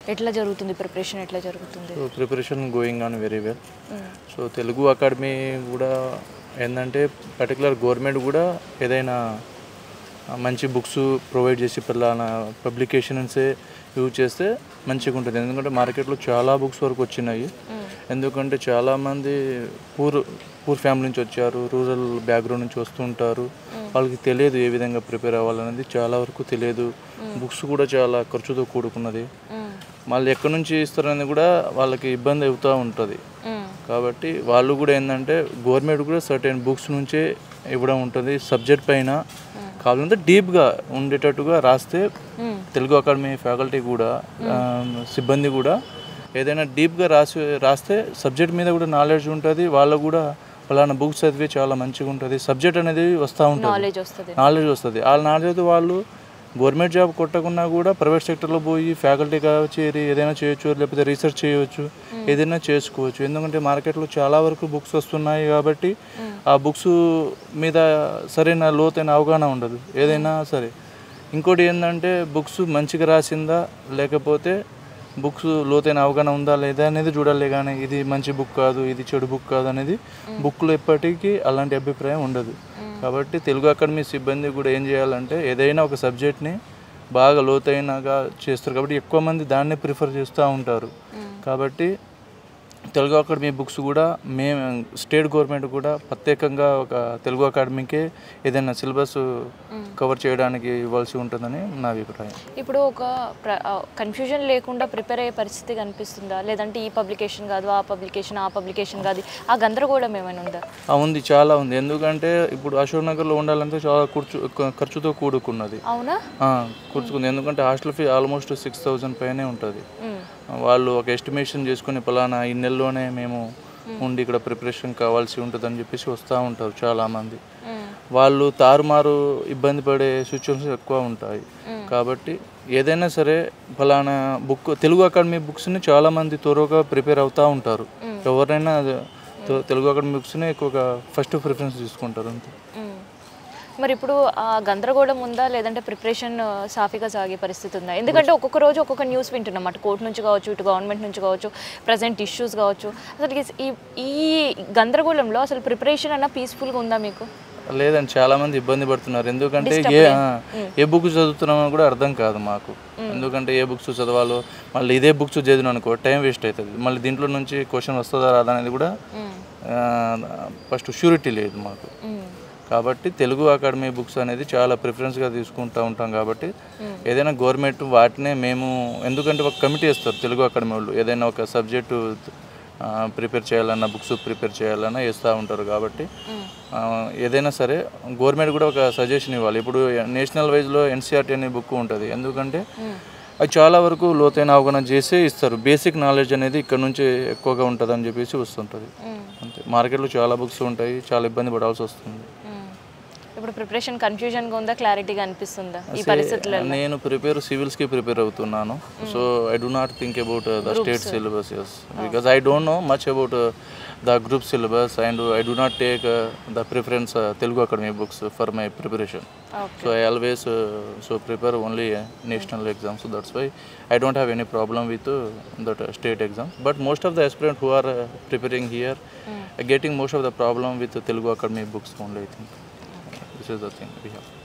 ఎట్లా జరుగుతుంది ప్రిపరేషన్ ఎట్లా జరుగుతుంది so preparation going on very well so Telugu academy కూడా ఏంటంటే పర్టికులర్ గవర్నమెంట్ కూడా ఏదైనా మంచి బుక్స్ ప్రొవైడ్ చేసి పిల్లల పబ్లికేషన్సే యూజ్ చేస్తే మంచిగా ఉంటుంది ఎందుకంటే మార్కెట్లో చాలా బుక్స్ వరకు వచ్చినాయి ఎందుకంటే చాలామంది పూర్ పూర్ ఫ్యామిలీ నుంచి వచ్చారు రూరల్ బ్యాక్గ్రౌండ్ నుంచి వస్తుంటారు వాళ్ళకి తెలియదు ఏ విధంగా ప్రిపేర్ అవ్వాలనేది చాలా వరకు తెలియదు బుక్స్ కూడా చాలా ఖర్చుతో కూడుకున్నది మళ్ళీ ఎక్కడి నుంచి ఇస్తారనేది కూడా వాళ్ళకి ఇబ్బంది అవుతూ ఉంటుంది కాబట్టి వాళ్ళు కూడా ఏంటంటే గవర్నమెంట్ కూడా సర్టెన్ బుక్స్ నుంచే ఇవ్వడం ఉంటుంది సబ్జెక్ట్ పైన కావాలంటే డీప్గా ఉండేటట్టుగా రాస్తే తెలుగు అకాడమీ ఫ్యాకల్టీ కూడా ఆ, సిబ్బంది కూడా ఏదైనా డీప్గా రాసి రాస్తే సబ్జెక్ట్ మీద కూడా నాలెడ్జ్ ఉంటుంది వాళ్ళకు కూడా ఫలానా బుక్స్ చదివి చాలా మంచిగా ఉంటుంది సబ్జెక్ట్ అనేది వస్తూ ఉంటుంది నాలెడ్జ్ వస్తుంది నాలెడ్జ్ వస్తుంది ఆ నాలెడ్జ్ వాళ్ళు గవర్నమెంట్ జాబ్ కొట్టకున్నా కూడా ప్రైవేట్ సెక్టర్లో పోయి ఫ్యాకల్టీగా చేరి ఏదైనా చేయొచ్చు లేకపోతే రీసెర్చ్ చేయవచ్చు ఏదైనా చేసుకోవచ్చు ఎందుకంటే మార్కెట్లో చాలా వరకు బుక్స్ వస్తున్నాయి కాబట్టి ఆ బుక్స్ మీద సరైన లోతైన అవగాహన ఉండదు ఏదైనా సరే ఇంకోటి ఏంటంటే బుక్స్ మంచిగా రాసిందా లేకపోతే బుక్స్ లోతైన అవగాహన ఉందా లేదా అనేది చూడాలి కానీ ఇది మంచి బుక్ కాదు ఇది చెడు బుక్ కాదు అనేది బుక్లో ఎప్పటికీ అలాంటి అభిప్రాయం ఉండదు కాబట్టి తెలుగు అకాడమీ సిబ్బంది కూడా ఏం చేయాలంటే ఏదైనా ఒక సబ్జెక్ట్ని బాగా లోతైనగా చేస్తారు కాబట్టి ఎక్కువ మంది దాన్నే ప్రిఫర్ చేస్తూ ఉంటారు కాబట్టి తెలుగు అకాడమీ బుక్స్ కూడా మేము స్టేట్ గవర్నమెంట్ కూడా ప్రత్యేకంగా ఒక తెలుగు అకాడమీకే ఏదైనా సిలబస్ కవర్ చేయడానికి ఇవ్వాల్సి ఉంటుందని నా అభిప్రాయం ఇప్పుడు ఒక కన్ఫ్యూజన్ లేకుండా ప్రిపేర్ అయ్యే పరిస్థితి కనిపిస్తుందా లేదంటే ఈ పబ్లికేషన్ కాదు ఆ పబ్లికేషన్ ఆ పబ్లికేషన్ కాదు ఆ గందరగోళం ఏమైనా ఉందా ఆ, ఉంది చాలా ఉంది ఎందుకంటే ఇప్పుడు అశోక్ నగర్లో ఉండాలంటే చాలా ఖర్చు ఖర్చుతో కూడుకున్నది అవునా ఆ, కూర్చుకుంది ఎందుకంటే hostel fee almost six thousand పైనే ఉంటుంది మ్మ్. వాళ్ళు ఒక ఎస్టిమేషన్ చేసుకుని పలానా ఈ నెలలోనే మేము ఉండి ఇక్కడ ప్రిపరేషన్ కావాల్సి ఉంటుందని చెప్పేసి వస్తూ ఉంటారు చాలామంది మ్మ్. వాళ్ళు తారుమారు ఇబ్బంది పడే సిచ్యువేషన్స్ ఎక్కువ ఉంటాయి కాబట్టి ఏదైనా సరే ఫలానా బుక్ తెలుగు అకాడమీ బుక్స్ని చాలామంది త్వరగా ప్రిపేర్ అవుతూ ఉంటారు ఎవరైనా తె- తెలుగు అకాడమీ బుక్స్ని ఎక్కువగా ఫస్ట్ ప్రిఫరెన్స్ తీసుకుంటారు అంతే మ్మ్. మరి ఇప్పుడు ఆ గందరగోళం ఉందా లేదంటే ప్రిపరేషన్ సాఫీగా సాగే పరిస్థితి ఉందా ఎందుకంటే ఒక్కొక్క రోజు ఒక్కొక్క న్యూస్ వింటున్నాం అటు కోర్టు నుంచి కావచ్చు ఇటు గవర్నమెంట్ నుంచి కావచ్చు ప్రజెంట్ ఇష్యూస్ కావచ్చు అసలు ఈ ఈ గందరగోళంలో అసలు ప్రిపరేషన్ అన్న పీస్ఫుల్గా ఉందా మీకు లేదండి చాలా మంది ఇబ్బంది పడుతున్నారు ఎందుకంటే ఏ ఆ, ఏ బుక్ చదువుతున్నామో కూడా అర్థం కాదు మాకు ఎందుకంటే ఏ బుక్స్ చదవాలో మళ్ళీ ఇదే బుక్స్ చదివిన అనుకో టైం వేస్ట్ అవుతుంది మళ్ళీ దీంట్లో నుంచి క్వశ్చన్ వస్తుందా రాదా అనేది కూడా ఫస్ట్ షూరిటీ లేదు మాకు మ్మ్. కాబట్టి తెలుగు అకాడమీ బుక్స్ అనేది చాలా ప్రిఫరెన్స్గా తీసుకుంటూ ఉంటాం కాబట్టి ఏదైనా గవర్నమెంట్ వాటినే మేము ఎందుకంటే ఒక కమిటీ వేస్తారు తెలుగు అకాడమీ వాళ్ళు ఏదైనా ఒక సబ్జెక్టు ప్రిపేర్ చేయాలన్నా బుక్స్ ప్రిపేర్ చేయాలన్నా వేస్తూ ఉంటారు కాబట్టి ఆ, ఏదైనా సరే గవర్నమెంట్ కూడా ఒక సజెషన్ ఇవ్వాలి ఇప్పుడు నేషనల్ వైజ్లో ఎన్సీఆర్టీ అనే బుక్ ఉంటుంది ఎందుకంటే అది చాలా వరకు లోతైన అవగాహన చేసే ఇస్తారు బేసిక్ నాలెడ్జ్ అనేది ఇక్కడ నుంచి ఎక్కువగా ఉంటుంది అని చెప్పేసి వస్తుంటుంది అంతే మార్కెట్లో చాలా బుక్స్ ఉంటాయి చాలా ఇబ్బంది పడాల్సి వస్తుంది మ్మ్. ఇప్పుడు ప్రిపరేషన్ కన్ఫ్యూజన్గా ఉందా క్లారిటీగా అనిపిస్తుందా ఈ పరిస్థితుల్లో నేను ప్రిపేర్ సివిల్స్కి ప్రిపేర్ అవుతున్నాను so I do not think about the state syllabus yes because I don't know much about the group syllabus and I do not take the preference Telugu academy books for my preparation okay so I always so prepare only national exams that's why I don't have any problem with that state exams but most of the aspirant who are uh, preparing here are getting most of the problem with the Telugu Academy books only I think this is the thing we have